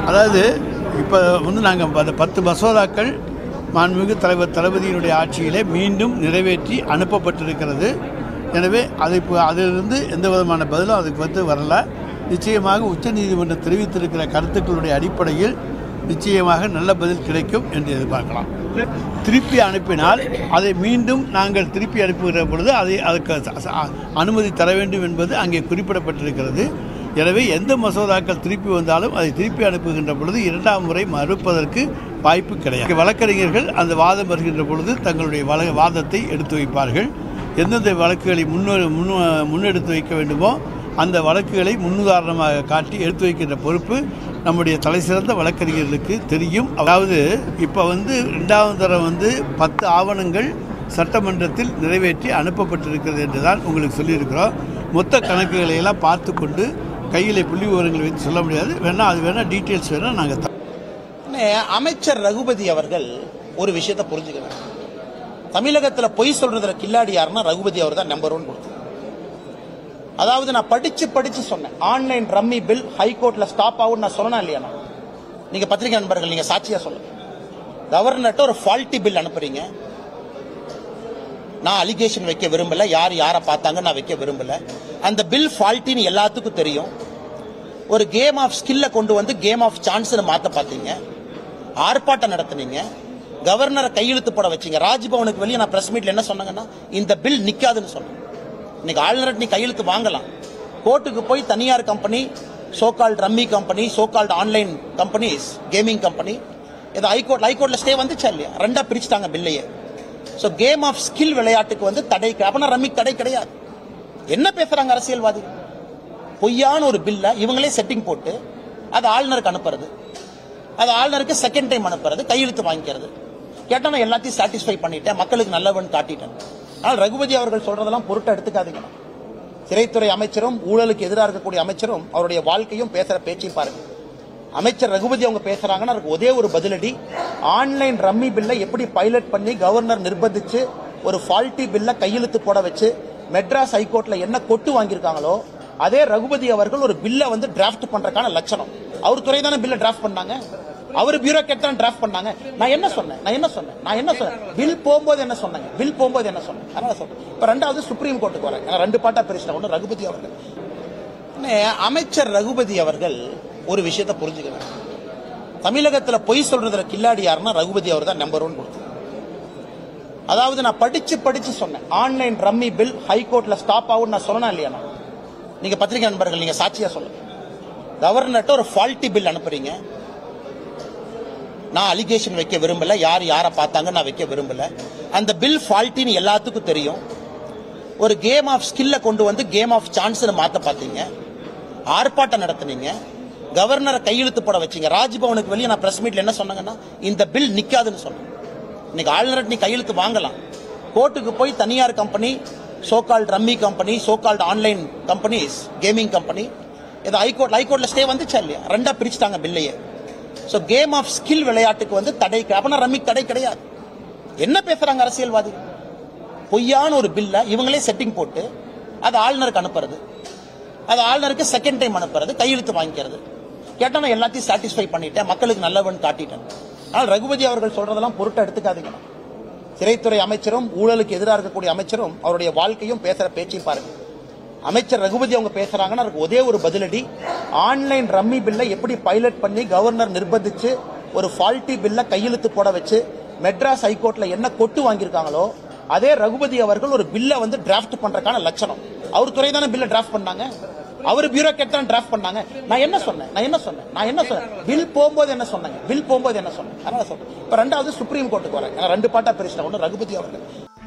அதாவது இப்போ வந்து நாங்கள் அந்த பத்து மசோதாக்கள் மாண்புமிகு தலைவர் தளபதியினுடைய ஆட்சியிலே மீண்டும் நிறைவேற்றி அனுப்பப்பட்டிருக்கிறது எனவே அதை இப்போ அதிலிருந்து எந்த விதமான பதிலும் அதுக்கு வந்து வரல நிச்சயமாக உச்சநீதிமன்றம் தெரிவித்திருக்கிற கருத்துக்களுடைய அடிப்படையில் நிச்சயமாக நல்ல பதில் கிடைக்கும் என்று எதிர்பார்க்கலாம் திருப்பி அனுப்பினால் அதை மீண்டும் நாங்கள் திருப்பி அனுப்புகிற பொழுது அதை அதுக்கு ச- ச- அனுமதி தர வேண்டும் என்பது அங்கே குறிப்பிடப்பட்டிருக்கிறது எனவே எந்த மசோதாக்கள் திருப்பி வந்தாலும் அதை திருப்பி அனுப்புகின்ற பொழுது இரண்டாம் முறை மறுப்பதற்கு வாய்ப்பு கிடையாது வழக்கறிஞர்கள் அந்த வாதம் வருகின்ற பொழுது தங்களுடைய வழ வாதத்தை எடுத்து வைப்பார்கள் எந்தெந்த வழக்குகளை முன்னோ முன் முன்னெடுத்து வைக்க வேண்டுமோ அந்த வழக்குகளை முன்னுதாரணமாக காட்டி எடுத்து வைக்கின்ற பொறுப்பு நம்முடைய தலைசிறந்த வழக்கறிஞர்களுக்கு தெரியும் அதாவது இப்போ வந்து ரெண்டாவது தரம் வந்து பத்து ஆவணங்கள் சட்டமன்றத்தில் நிறைவேற்றி அனுப்பப்பட்டிருக்கிறது என்று தான் உங்களுக்கு சொல்லியிருக்கிறோம் மொத்த கணக்குகளை எல்லாம் பார்த்து கொண்டு கையில் புள்ளி விவரங்களை வைத்து சொல்ல முடியாது வேணா அது வேணா டீட்டெயில்ஸ் வேணா நாங்கள் அண்ணே, அமைச்சர் ரகுபதி அவர்கள் ஒரு விஷயத்தை புரிஞ்சுக்கணும் தமிழகத்துல பொய் சொல்றதுல கில்லாடி யாருன்னா ரகுபதி அவர் தான் நம்பர் ஒன் கொடுத்து அதாவது நான் படிச்சு படிச்சு சொன்னேன் ஆன்லைன் ரம்மி பில் ஹைகோர்ட்ல ஸ்டாப் ஆகும் நான் சொன்னேன் இல்லையா நான்? நீங்க பத்திரிகை நண்பர்கள் நீங்க சாட்சியா சொல்லுங்க கவர்னர்ட்ட ஒரு ஃபால்ட்டி பில் அனுப்புறீங்க நான் அலிகேஷன் வைக்க விரும்பல யார் யாரை பார்த்தாங்க நான் வைக்க விரும்பல அந்த பில் ஃபால்ட்டின்னு எல்லாத்துக்கும் தெரியும் ஒரு கேம் ஆஃப் ஸ்கில்ல கொண்டு வந்து கேம் ஆஃப் சான்ஸ்னு மாத்த பார்த்தீங்க ஆர்ப்பாட்டம் நடத்துனீங்க கவர்னரை கையெழுத்து போட வச்சீங்க ராஜ்பவனுக்கு வெளியே நான் பிரஸ் மீட்ல என்ன சொன்னாங்கன்னா இந்த பில் நிக்காதுன்னு சொன்னேன் இன்னைக்கு ஆளுநர் நீ கையெழுத்து வாங்கலாம் கோர்ட்டுக்கு போய் தனியார் company so called rummy company so called online companies gaming company இது ஹைகோர்ட் ஹைகோர்ட்ல ஸ்டே வந்துச்சா இல்லையா ரெண்டா பிரிச்சுட்டாங்க பில்லையே ஸோ கேம் ஆஃப் ஸ்கில் விளையாட்டுக்கு வந்து தடை அப்பனா ரம்மி தடை கிடையாது என்ன பேசுறாங்க அரசியல்வாதி பொய்யான ஒரு பில்ல இவங்களே செட்டிங் போட்டு அது ஆளுநருக்கு அனுப்புறது அது ஆளுநருக்கு செகண்ட் டைம் அனுப்புறது கையெழுத்து வாங்கிக்கிறது கேட்டா நான் எல்லாத்தையும் சாட்டிஸ்ஃபை பண்ணிட்டேன் மக்களுக்கு நல்லவன் காட்டிட்டேன் ஆனால் ரகுபதி அவர்கள் சொல்றதெல்லாம் பொருட்டை எடுத்துக்காதீங்க சிறைத்துறை அமைச்சரும் ஊழலுக்கு எதிராக இருக்கக்கூடிய அமைச்சரும் அவருடைய வாழ்க்கையும் பேசுற பேச்சையும் பாருங்க அமைச்சர் ரகுபதி அவங்க பேசுறாங்கன்னா அதுக்கு ஒரே ஒரு பதிலடி ஆன்லைன் ரம்மி பில்லை எப்படி பைலட் பண்ணி கவர்னர் நிர்பந்திச்சு ஒரு ஃபால்ட்டி பில்ல கையெழுத்து போட வச்சு மெட்ராஸ் ஹைகோர்ட்ல என்ன கொட்டு வாங்கியிருக்காங்களோ அதே ரகுபதி அவர்கள் ஒரு பில்லை வந்து டிராஃப்ட் பண்றதுக்கான லட்சணம் அவர் துறை தானே பில்லை டிராஃப்ட் பண்ணாங்க அவர் பியூரோக்ராட் தான் டிராஃப்ட் பண்ணாங்க நான் என்ன சொன்னேன் நான் என்ன சொன்னேன் நான் என்ன சொன்னேன் பில் போகும்போது என்ன சொன்னாங்க பில் போகும்போது என்ன சொன்னேன் அதனால சொல்றேன் இப்ப ரெண்டாவது சுப்ரீம் கோர்ட்டுக்கு வரேன் ஏன்னா ரெண்டு பாட்டா பிரிச்சுட்டேன் ஒன்று ரகுபதி அவர்கள் அண்ணே, அமைச்சர் ரகுபதி அவர்கள் ஒரு விஷயத்தை புரிஞ்சுக்கணும் தமிழகத்துல பொய் சொல்றதுல கில்லாடி யாருன்னா ரகுபதி அவர் தான் நம்பர் ஒன் கொடுத்து அதாவது நான் படிச்சு படிச்சு சொன்னேன் ஆன்லைன் ரம்மி பில் ஹைகோர்ட்ல ஸ்டாப் ஆகும் நான் சொன்னேன் இல்லையா நான்? நீங்க பத்திரிகை நண்பர்கள் நீங்க சாட்சியா சொல்லுங்க கவர்னர்ட்ட ஒரு ஃபால்ட்டி பில் அனுப்புறீங்க நான் அலிகேஷன் வைக்க விரும்பல யார் யாரை பார்த்தாங்க நான் வைக்க விரும்பல அந்த பில் ஃபால்ட்டின்னு எல்லாத்துக்கும் தெரியும் ஒரு கேம் ஆஃப் ஸ்கில்ல கொண்டு வந்து கேம் ஆஃப் சான்ஸ்னு மாத்த பார்த்தீங்க ஆர்ப்பாட்டம் நடத்துனீங்க கவர்னரை கையெழுத்து போட வச்சீங்க ராஜ்பவனுக்கு வெளியே நான் பிரஸ் மீட்ல என்ன சொன்னாங்கன்னா இந்த பில் நிக்காதுன்னு சொன்னேன் இன்னைக்கு ஆளுநர் நீ கையெழுத்து வாங்கலாம் கோர்ட்டுக்கு போய் தனியார் company so called rummy company so called online companies gaming company இது ஹைகோர்ட் ஹைகோர்ட்ல ஸ்டே வந்துச்சா இல்லையா ரெண்டா பிரிச்சுட்டாங்க பில்லையே ஸோ கேம் ஆஃப் ஸ்கில் விளையாட்டுக்கு வந்து தடை அப்பனா ரம்மி தடை கிடையாது என்ன பேசுறாங்க அரசியல்வாதி பொய்யான ஒரு பில்ல இவங்களே செட்டிங் போட்டு அது ஆளுநருக்கு அனுப்புறது அது ஆளுநருக்கு செகண்ட் டைம் அனுப்புறது கையெழுத்து வாங்கிக்கிறது கேட்டா நான் எல்லாத்தையும் சாட்டிஸ்ஃபை பண்ணிட்டேன் மக்களுக்கு நல்லவன் காட்டிட்டேன் ஆனால் ரகுபதி அவர்கள் சொல்றதெல்லாம் பொருட்டை எடுத்துக்காதீங்க சிறைத்துறை அமைச்சரும் ஊழலுக்கு எதிராக இருக்கக்கூடிய அமைச்சரும் அவருடைய வாழ்க்கையும் பேசுற பேச்சையும் பாருங்க அமைச்சர் ரகுபதி அவங்க பேசுறாங்கன்னா அதுக்கு ஒரே ஒரு பதிலடி ஆன்லைன் ரம்மி பில்லை எப்படி பைலட் பண்ணி கவர்னர் நிர்பந்திச்சு ஒரு ஃபால்ட்டி பில்ல கையெழுத்து போட வச்சு மெட்ராஸ் ஹைகோர்ட்ல என்ன கொட்டு வாங்கியிருக்காங்களோ அதே ரகுபதி அவர்கள் ஒரு பில்லை வந்து டிராஃப்ட் பண்றதுக்கான லட்சணம் அவர் துறை தானே பில்லை டிராஃப்ட் பண்ணாங்க அவர் பியூரோக்ராட் தான் டிராஃப்ட் பண்ணாங்க நான் என்ன சொன்னேன் நான் என்ன சொன்னேன் நான் என்ன சொன்னேன் பில் போகும்போது என்ன சொன்னாங்க பில் போகும்போது என்ன சொன்னேன் அதனால சொல்றேன் இப்ப ரெண்டாவது சுப்ரீம் கோர்ட்டுக்கு வரேன் ஏன்னா ரெண்டு பாட்டா பிரிச்சுட்டேன் ஒன்று ரகுபதி அவர்கள்